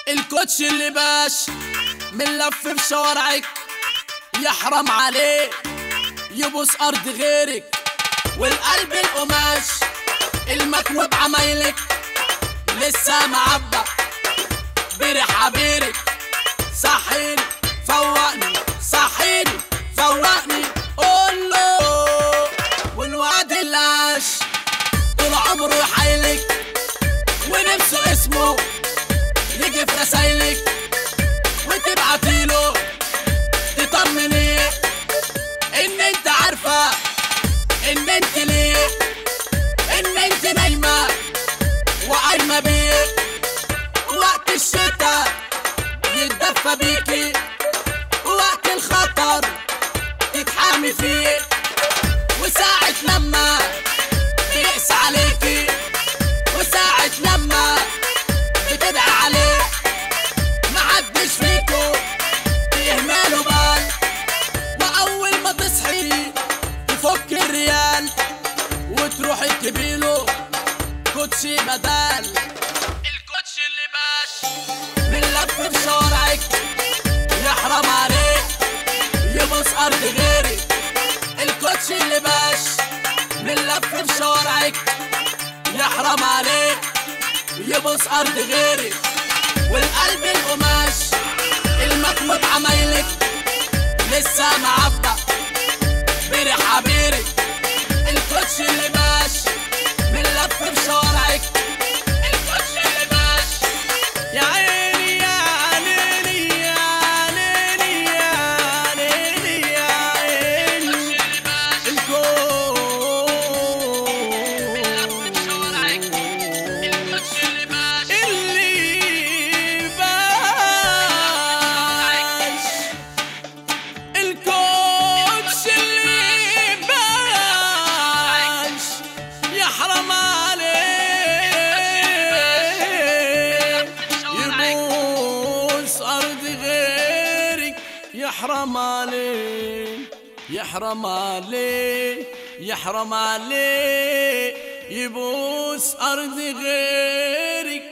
الكوتش اللي باش من لف في شوارعك يحرم عليه يبوس ارض غيرك والقلب القماش المكوى بعمايلك لسه معبى بريح عبيرك صحيني فوقني صحيني فوقني قوله والوعد اللي عاش طول عمره يحايلك ونفسه اسمه يجي في رسايلك وتبعتيله تطمنيه ان انت عارفه ان انت ليه ان انت نايمه وقايمه بيه وقت الشتاء يتدفى بيكي وقت الخطر تتحامي فيه وساعة لما بيقس عليكي وساعة لما بتدعي عليه محدش فيكو بيهمله بال وأول ما تصحي تفك الريال وتروحي تجيبيله كوتشي بدال الكوتشي اللي باش من لف في شوارعك يحرم عليك يبص أرض غيرك الكوتشي اللي باش من لف في شوارعك يحرم عليك يبص أرض غيرك والقلب القماش المكمد عمايلك لسه معبى بريح عبيرك الكوتش اللي باش من لف في شوارعك الكوتش اللي باش يا عيني يا عيني يا عيني يا عيني يا عيني الكون اللي باش الكوتش اللي باش يحرم عليه يبوس أرض غيرك يحرم عليه يحرم عليه يحرم عليه يبوس أرض غيرك